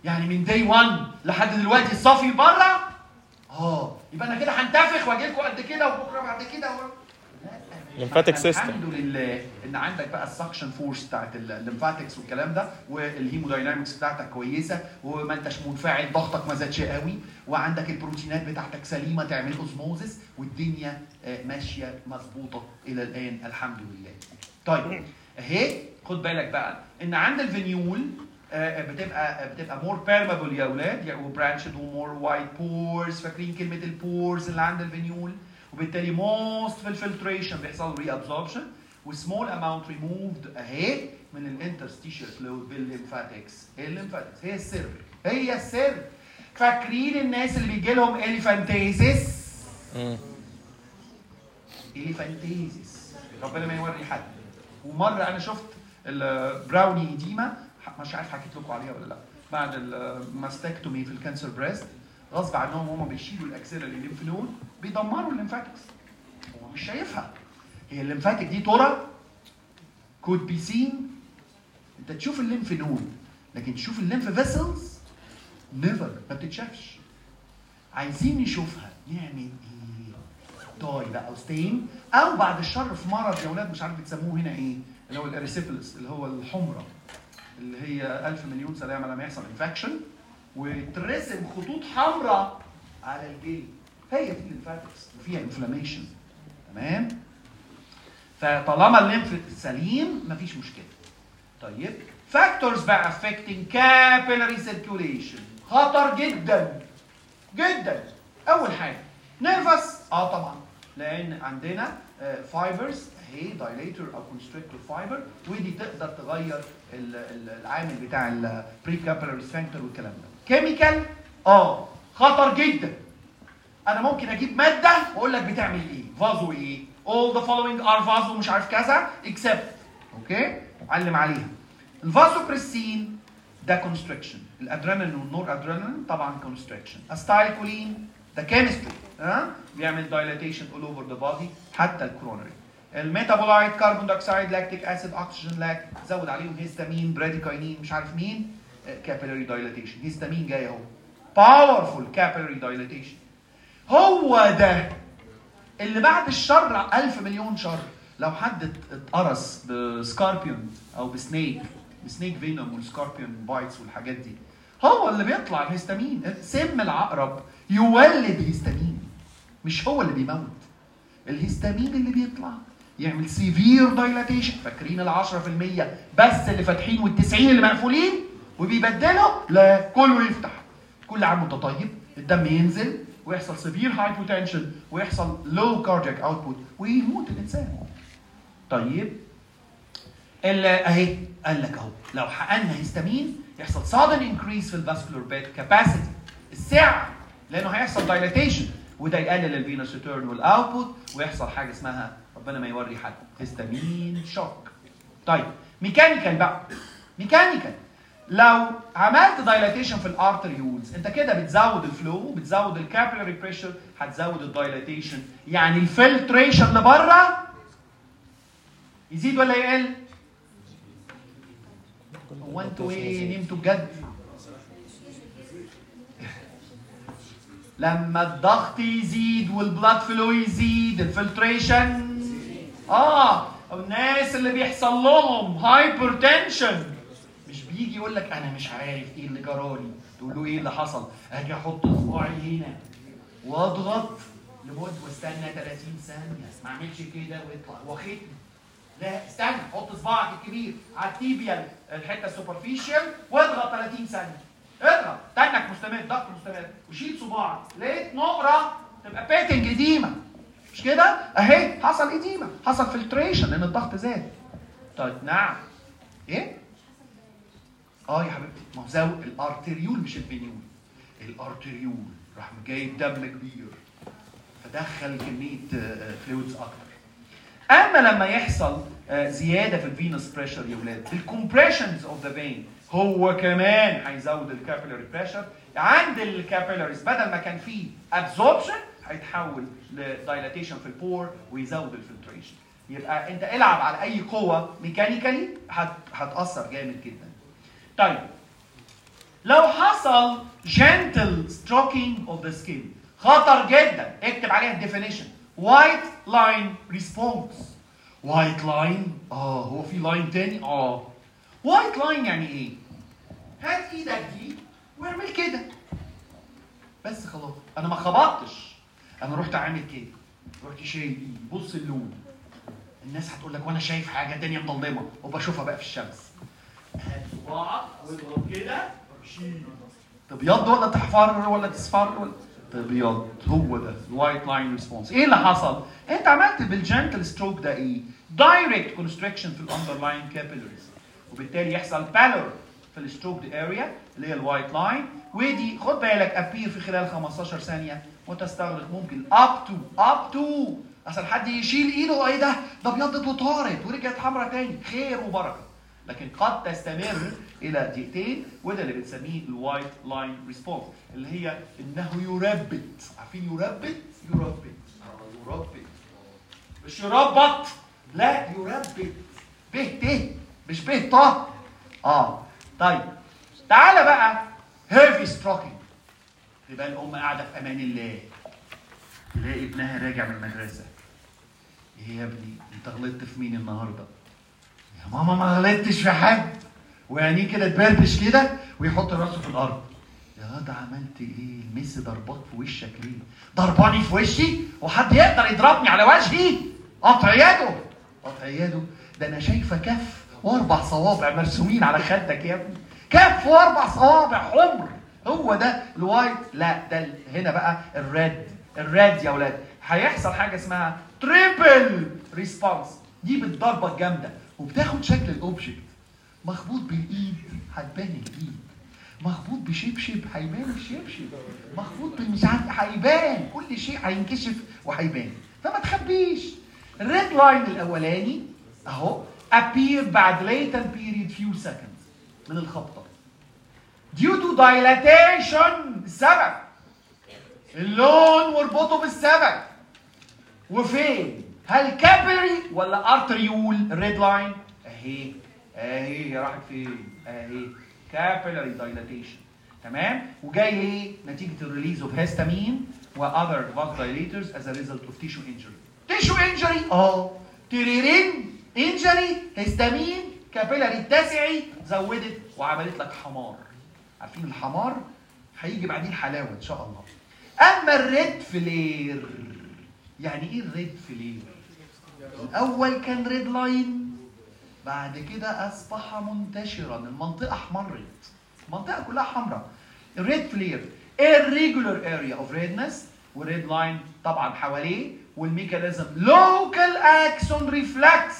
يعني من داي 1 لحد دلوقتي الصافي بره اه يبقى انا كده هنتفخ واجي لكم قد كده وبكره بعد كده و... لا. Lymphatic فإحنا system. الحمد لله ان عندك بقى السكشن فورس بتاعت الليمفاتكس والكلام ده والهيموداينامكس بتاعتك كويسه وما انتش منفعل ضغطك ما زادش قوي وعندك البروتينات بتاعتك سليمه تعمل اوزموزس والدنيا آه، ماشيه مظبوطه الى الان الحمد لله. طيب اهي خد بالك بقى ان عند الفينيول آه، بتبقى بتبقى مور بيرمابل يا اولاد يعني وبرانشد ومور وايت بورز فاكرين كلمه البورز اللي عند الفينيول وبالتالي موست في الفلتريشن بيحصل ري ابزوربشن وسمول اماونت ريموفد اهي من الانترستيشال فلويد بالليمفاتكس الليمفاتكس هي السر هي السر فاكرين الناس اللي بيجي لهم اليفانتيزيس مم. اليفانتيزيس ربنا ما يوري حد ومره انا شفت البراوني ديما مش عارف حكيت لكم عليها ولا لا بعد الماستكتومي في الكانسر بريست غصب عنهم هم بيشيلوا الاكسيلري الليمف نود بيدمروا الليمفاتكس هو مش شايفها هي الليمفاتيك دي ترى كود بي سين انت تشوف الليمف نود لكن تشوف الليمف فيسلز نيفر ما بتتشافش عايزين نشوفها نعمل ايه؟ داي بقى او ستين او بعد الشر في مرض يا اولاد مش عارف بتسموه هنا ايه اللي هو الاريسيفلس اللي هو الحمره اللي هي ألف مليون سلامه لما يحصل انفكشن وترسم خطوط حمراء على الجلد هي دي الليمفاتكس وفيها انفلاميشن تمام فطالما الليمف سليم مفيش مشكله طيب فاكتورز بقى affecting capillary circulation خطر جدا جدا اول حاجه نيرفس اه طبعا لان عندنا فايبرز اهي دايليتور او كونستريكتور فايبر ودي تقدر تغير ال- ال- العامل بتاع البري كابيلاري سفنكتر والكلام ده كيميكال اه خطر جدا انا ممكن اجيب ماده واقول لك بتعمل ايه فازو ايه all the following are فازو مش عارف كذا except اوكي علم عليها الفازوبريسين ده كونستريكشن الادرينالين والنور ادرينالين طبعا كونستريكشن استايكولين ده كيمستري ها بيعمل دايلاتيشن اول اوفر ذا بودي حتى الكرونري الميتابولايت كربون دايوكسيد لاكتيك اسيد اكسجين لاك زود عليهم هيستامين براديكاينين مش عارف مين كابيلاري دايلاتيشن هيستامين جاي اهو باورفول كابيلاري دايلاتيشن هو ده اللي بعد الشر ألف مليون شر لو حد ات- اتقرص بسكاربيون او بسنيك بسنيك فينوم والسكاربيون بايتس والحاجات دي هو اللي بيطلع الهستامين سم العقرب يولد هستامين مش هو اللي بيموت الهستامين اللي بيطلع يعمل سيفير دايلاتيشن فاكرين ال 10% بس اللي فاتحين وال 90 اللي مقفولين وبيبدلوا لا كله يفتح كل عام وانت طيب الدم ينزل ويحصل سيفير هايبوتنشن ويحصل لو كاردياك اوتبوت ويموت الانسان طيب ال- اهي قال لك اهو لو حققنا هيستامين يحصل sudden increase في الفاسكولار بيد كاباسيتي السعه لانه هيحصل دايلاتيشن وده يقلل الفينوس ريتيرن والاوتبوت ويحصل حاجه اسمها ربنا ما يوري حد هيستامين شوك طيب ميكانيكال بقى ميكانيكال لو عملت دايلاتيشن في الارتريولز انت كده بتزود الفلو بتزود الكابيلاري بريشر هتزود الدايلاتيشن يعني الفلتريشن لبره يزيد ولا يقل؟ هو انتوا ايه نمتوا بجد؟ لما الضغط يزيد والبلاد فلو يزيد الفلتريشن اه الناس اللي بيحصل لهم هايبر تنشن مش بيجي يقول لك انا مش عارف ايه اللي جرالي تقول له ايه اللي حصل اجي احط صباعي هنا واضغط لمده واستنى 30 ثانيه ما اعملش كده ويطلع واخدني لا استنى حط صباعك الكبير على التيبيال الحته السوبرفيشال واضغط 30 ثانيه اضغط تنك مستمر ضغط مستمر وشيل صباعك لقيت نقره تبقى بيتنج اديمه مش كده اهي حصل اديمه حصل فلتريشن لان الضغط زاد طيب نعم ايه اه يا حبيبتي ما هو زو الارتريول مش الفينيول الارتريول راح جايب دم كبير فدخل كميه فلويدز اكتر اما لما يحصل آه، زياده في الفينوس بريشر يا ولاد الكومبريشنز اوف ذا فين هو كمان هيزود الكابيلاري بريشر عند الكابيلاريز بدل ما كان فيه ابزوربشن هيتحول لدايلاتيشن في البور ويزود الفلتريشن يبقى انت العب على اي قوه ميكانيكالي هت... هتاثر جامد جدا طيب لو حصل gentle stroking of the skin خطر جدا اكتب عليها الديفينيشن white line response white line اه هو في لاين تاني اه white line يعني ايه هات ايدك دي واعمل كده بس خلاص انا ما خبطتش انا رحت عامل كده رحت شايل ايدي بص اللون الناس هتقول لك وانا شايف حاجه تانية مظلمه وبشوفها بقى في الشمس هات صباعك واضغط كده شيل تبيض ولا تحفر ولا تصفر ولا تبيض هو ده الوايت لاين ريسبونس ايه اللي حصل؟ انت عملت بالجنتل ستروك ده ايه؟ دايركت كونستريكشن في الاندرلاين كابيلاريز وبالتالي يحصل بالور في الستروك اريا اللي هي الوايت لاين ودي خد بالك ابير في خلال 15 ثانيه وتستغرق ممكن اب تو اب تو اصل حد يشيل ايده ايه ده ده ابيضت وطارت ورجعت حمرا تاني خير وبركه لكن قد تستمر الى دقيقتين وده اللي بنسميه الوايت لاين ريسبونس اللي هي انه يربت عارفين يربت يربت آه، يربت مش يربط لا يربت به ت مش به ط اه طيب تعالى بقى هيفي ستروكينج تبقى الام قاعده في امان الله تلاقي ابنها راجع من المدرسه ايه يا ابني انت غلطت في مين النهارده يا ماما ما غلطتش في حد وعينيه كده تبربش كده ويحط راسه في الارض يا ده عملت ايه المس ضربات في وشك ليه ضرباني في وشي وحد يقدر يضربني على وجهي قطع يده قطع يده ده انا شايفه كف واربع صوابع مرسومين على خدك يا ابني كف واربع صوابع حمر هو ده الوايت لا ده ال- هنا بقى الريد الريد يا اولاد هيحصل حاجه اسمها تريبل ريسبونس دي بالضربه الجامده وبتاخد شكل الاوبجكت مخبوط بالايد هتبان الايد مخبوط بشبشب هيبان الشبشب مخبوط بالمش عارف هيبان كل شيء هينكشف وهيبان فما تخبيش الريد لاين الاولاني اهو appear بعد latent period few seconds من الخبطه due to dilatation السبب اللون واربطه بالسبب وفين هل كابيلري ولا ارتريول الريد لاين اهي اهي راحت فين اهي كابيلري دايلاتيشن تمام وجاي ليه نتيجه الريليز اوف هيستامين واذر vasodilators as a result of tissue injury tissue injury اه تريرين انجري هيستامين كابيلاري التاسعي زودت وعملت لك حمار عارفين الحمار هيجي بعدين الحلاوه ان شاء الله اما الريد فلير يعني ايه الريد فلير الاول كان ريد لاين بعد كده اصبح منتشرا المنطقه احمرت المنطقه كلها حمراء الريد فلير irregular area of redness والريد لاين طبعا حواليه والميكانيزم local axon reflex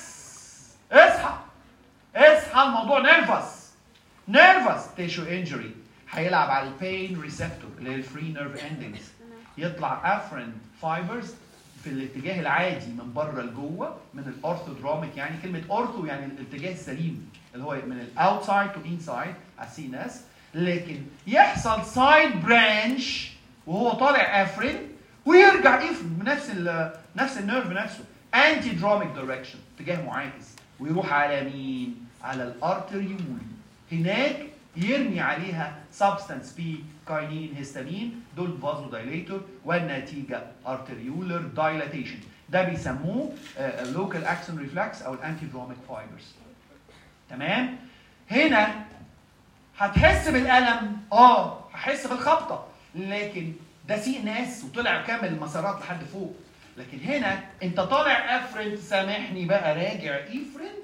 اصحى اصحى الموضوع نيرفس نيرفس تيشو انجري هيلعب على البين ريسبتور اللي هي الفري نيرف اندنجز يطلع افرين فايبرز في الاتجاه العادي من بره لجوه من الاورثودروميك يعني كلمه اورثو يعني الاتجاه السليم اللي هو من الاوتسايد تو انسايد على السي ناس لكن يحصل سايد برانش وهو طالع افرين ويرجع يفرن بنفس ال نفس النيرف نفسه انتي دروميك دايركشن اتجاه معاكس ويروح على مين؟ على الارتريول هناك يرمي عليها سبستانس بي كاينين هيستامين دول فازو دايليتور والنتيجه ارتريولر دايلاتيشن ده بيسموه اللوكال اكسون ريفلكس او الانتي دروميك فايبرز تمام هنا هتحس بالالم اه هحس بالخبطه لكن ده سي ناس وطلع كامل المسارات لحد فوق لكن هنا انت طالع افرنت سامحني بقى راجع افرنت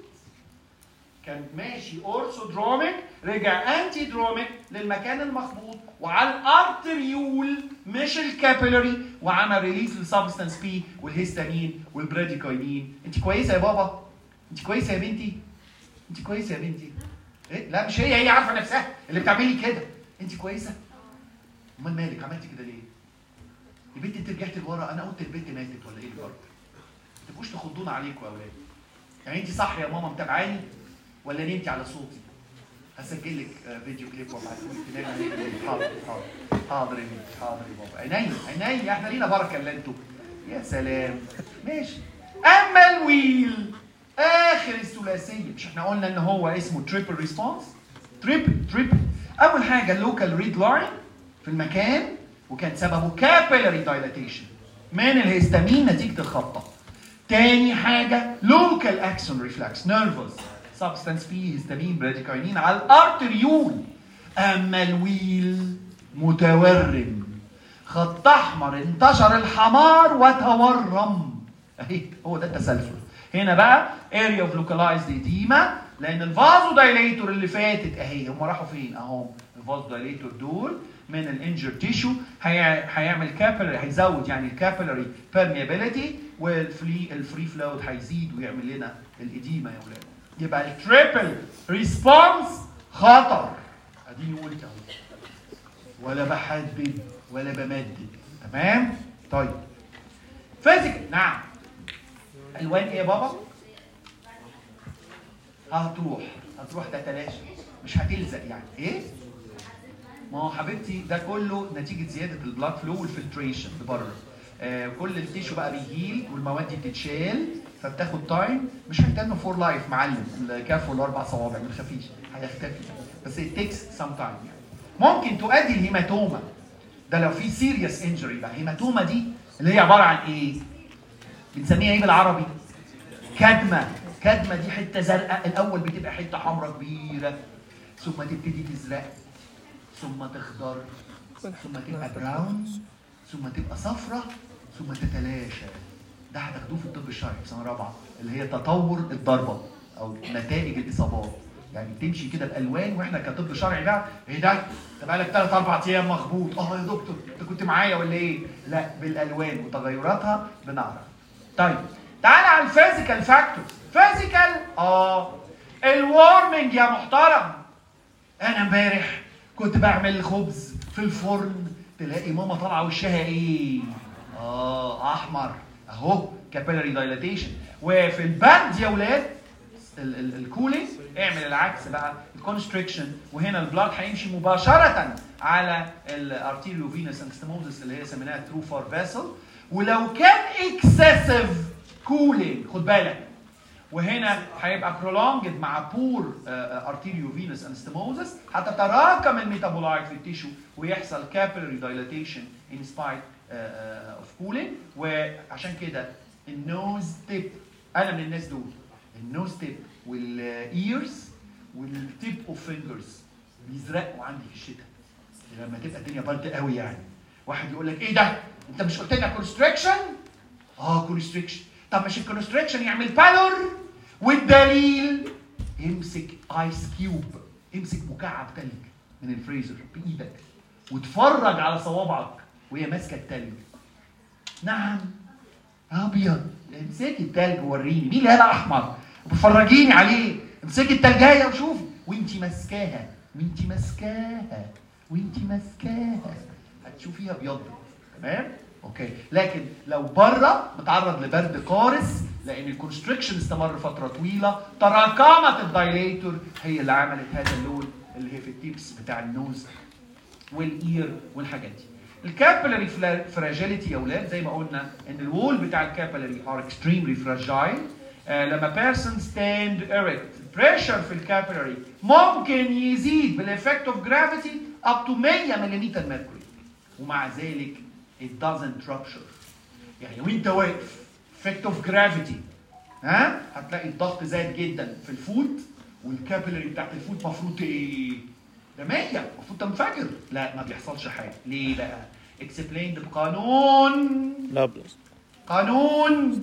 كان ماشي اورثودروميك رجع انتي دروميك للمكان المخبوط وعلى الارتريول مش الكابيلاري وعمل ريليس للسبستانس بي والهيستامين والبراديكاينين انت كويسه يا بابا انت كويسه يا بنتي انت كويسه يا بنتي إيه؟ لا مش هي هي عارفه نفسها اللي بتعملي كده انت كويسه امال مالك عملتي كده ليه يا بنتي انت رجعت لورا انا قلت البنت ماتت ولا ايه الفرق ما تبقوش تخضونا عليكم يا اولاد يعني انت صح يا ماما متابعاني ولا نمتي على صوتي هسجل لك آه، فيديو كليب وابعته لك تنامي عليه بالليل. حاضر حاضر حاضر يا بنتي حاضر يا بابا عينيا عينيا احنا لينا بركه الا انتوا يا سلام ماشي اما الويل اخر الثلاثيه مش احنا قلنا ان هو اسمه تريبل ريسبونس تريبل تريبل اول حاجه اللوكال ريد لاين في المكان وكان سببه كابيلاري دايلاتيشن من الهستامين نتيجه الخبطه تاني حاجه لوكال اكسون ريفلكس نيرفوس سبستانس فيه هستامين براديكاينين على الارتريول اما الويل متورم خط احمر انتشر الحمار وتورم اهي هو ده التسلسل هنا بقى اريا اوف لوكالايزد ايديما لان الفازو دايليتور اللي فاتت اهي هم راحوا فين اهو الفازو دايليتور دول من الانجر تيشو هيعمل كابيلاري هيزود يعني الكابيلاري بيرميابيليتي والفري الفري فلويد هيزيد ويعمل لنا الاديمه يا ولاد يبقى التريبل ريسبونس خطر اديني قلت اهو ولا بحدد ولا بمدد تمام طيب فيزيكال نعم الوان ايه يا بابا هتروح هتروح تتلاشى مش هتلزق يعني ايه ما هو حبيبتي ده كله نتيجه زياده البلاد فلو والفلتريشن لبره آه كل التيشو بقى بيهيل والمواد دي بتتشال فبتاخد تايم مش هيتنوا فور لايف معلم الكاف والاربع صوابع ما تخافيش هيختفي بس it takes some time يعني ممكن تؤدي الهيماتوما ده لو في سيريس انجري بقى الهيماتوما دي اللي هي عباره عن ايه؟ بنسميها ايه بالعربي؟ كدمه كدمه دي حته زرقاء الاول بتبقى حته حمراء كبيره ثم تبتدي تزرق ثم تخضر ثم تبقى براون ثم تبقى صفرة ثم تتلاشى ده هتاخدوه في الطب الشرعي في سنه رابعه اللي هي تطور الضربه او نتائج الاصابات يعني تمشي كده بالوان واحنا كطب شرعي بقى ايه ده؟ انت بقالك ثلاث اربع ايام مخبوط اه يا دكتور انت كنت معايا ولا ايه؟ لا بالالوان وتغيراتها بنعرف. طيب تعالى على الفيزيكال فاكتورز فيزيكال اه الورمنج يا محترم انا امبارح كنت بعمل خبز في الفرن تلاقي ماما طالعه وشها ايه؟ اه احمر اهو كابيلاري دايلاتيشن وفي البند يا ولاد الكولينج اعمل العكس بقى الكونستريكشن وهنا البلاد هيمشي مباشره على الارتيريو فينس انستموزس اللي هي سميناها ترو فار فيسل ولو كان اكسسيف كولينج خد بالك وهنا هيبقى prolonged مع بور ارتيريو فينس انستموزس هتتراكم الميتابولايت في التيشو ويحصل capillary dilatation in spite of cooling وعشان كده النوز تيب انا من الناس دول النوز تيب والايرز والتيب اوف فينجرز بيزرقوا عندي في الشتاء لما تبقى الدنيا برد قوي يعني واحد يقول لك ايه ده انت مش قلت لنا كونستريكشن اه كونستريكشن طب مش الكونستريكشن يعمل بالور والدليل امسك ايس كيوب امسك مكعب تلج من الفريزر بايدك واتفرج على صوابعك وهي ماسكه التلج نعم ابيض امسكي التلج وريني مين اللي هذا احمر بتفرجيني عليه امسكي التلجايه وشوفي وانتي ماسكاها وانتي ماسكاها وانتي ماسكاها هتشوفيها ابيض تمام اوكي لكن لو بره متعرض لبرد قارس لان الكونستريكشن استمر فتره طويله تراكمت الدايليتور هي اللي عملت هذا اللون اللي هي في التيبس بتاع النوز والاير والحاجات دي الكابيلاري فراجيليتي يا اولاد زي ما قلنا ان الوول بتاع الكابيلاري ار اكستريملي فراجايل لما بيرسون ستاند ايركت بريشر في الكابيلاري ممكن يزيد بالافكت اوف جرافيتي اب تو 100 ملم ميركوري ومع ذلك it doesn't rupture يعني وانت واقف effect of gravity ها هتلاقي الضغط زاد جدا في الفوت والكابيلاري بتاعت الفوت مفروض ايه؟ ده 100 المفروض تنفجر لا ما بيحصلش حاجه ليه بقى؟ explained بقانون لا بلس قانون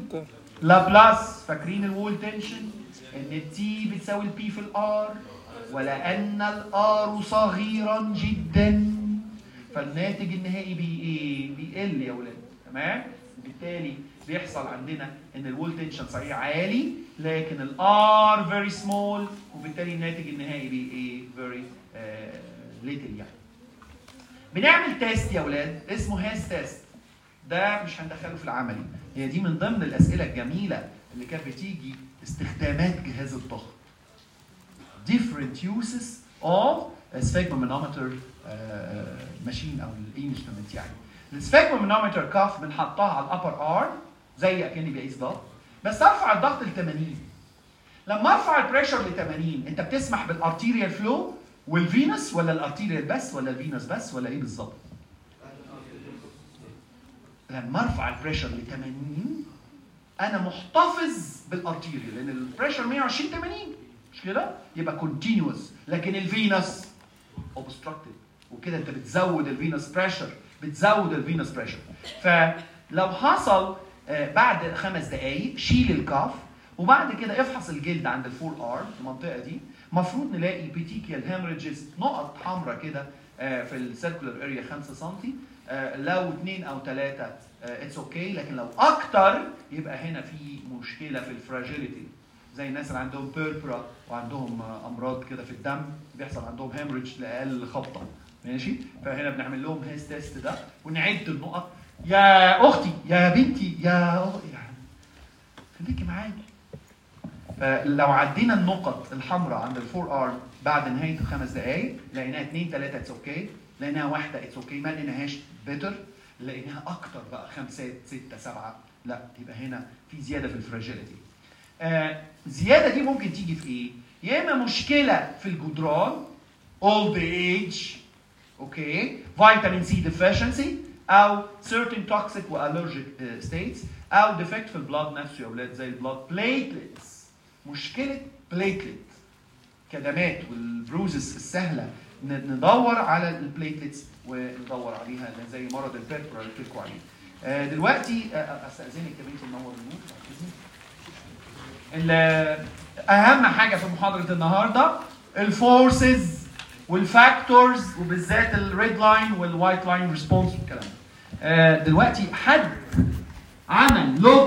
لابلاس فاكرين الوول تنشن ان التي بتساوي البي في الار ولان الار صغيرا جدا فالناتج النهائي بي ايه؟ بيقل يا ولاد تمام؟ بالتالي بيحصل عندنا ان الوول تنشن صحيح عالي لكن الار فيري سمول وبالتالي الناتج النهائي بي ايه؟ فيري ليتل يعني. بنعمل تيست يا ولاد اسمه هاز تيست ده مش هندخله في العملي هي دي من ضمن الاسئله الجميله اللي كانت بتيجي استخدامات جهاز الضغط different uses of a sphygmomanometer uh, machine او الانسترومنت يعني السفيجمومانومتر كاف بنحطها على الابر ارم زي اكني بقيس ضغط بس ارفع الضغط ل 80 لما ارفع البريشر ل 80 انت بتسمح بالارتيريال فلو والفينوس ولا الارتيريال بس ولا الفينوس بس ولا ايه بالظبط؟ لما ارفع البريشر ل 80 انا محتفظ بالارتيريال لان البريشر 120 80 مش كده؟ يبقى كونتينوس لكن الفينوس اوبستراكتد وكده انت بتزود الفينوس بريشر بتزود الفينوس بريشر فلو حصل آه، بعد خمس دقائق شيل الكاف وبعد كده افحص الجلد عند الفور ارم المنطقه دي المفروض نلاقي بيتيكيال هيمرجز نقط حمراء كده آه، في السيركولار اريا 5 سم آه، لو اثنين او ثلاثه اتس اوكي لكن لو اكتر يبقى هنا في مشكله في الفراجيليتي زي الناس اللي عندهم بيربرا وعندهم آه، امراض كده في الدم بيحصل عندهم هيمرج لاقل خبطه ماشي فهنا بنعمل لهم هيس تيست ده ونعد النقط يا اختي يا بنتي يا أخ- يعني خليكي معايا فلو عدينا النقط الحمراء عند الفور ارم بعد نهايه الخمس دقائق لقيناها اثنين ثلاثه اتس اوكي لقيناها واحده اتس اوكي ما لقيناهاش بيتر لقيناها اكتر بقى خمسات سته سبعه لا يبقى هنا في زياده في الفراجيليتي آه زياده دي ممكن تيجي في ايه؟ يا اما مشكله في الجدران اولد ايج اوكي فيتامين سي ديفيشنسي او certain toxic والرجيك ستيتس او ديفكت في البلاد نفسه يا اولاد زي البلاد بليتلتس مشكله بليتلت كدمات والبروزس السهله ن- ندور على البليتلتس وندور عليها زي مرض البيربرا اللي قلت لكم عليه آه، دلوقتي آه، استاذنك يا بنتي تنور النور بعد إذنك. ال- اهم حاجه في محاضره النهارده الفورسز والفاكتورز وبالذات الريد لاين والوايت لاين ريسبونس والكلام ده. آه، دلوقتي حد عمل لوج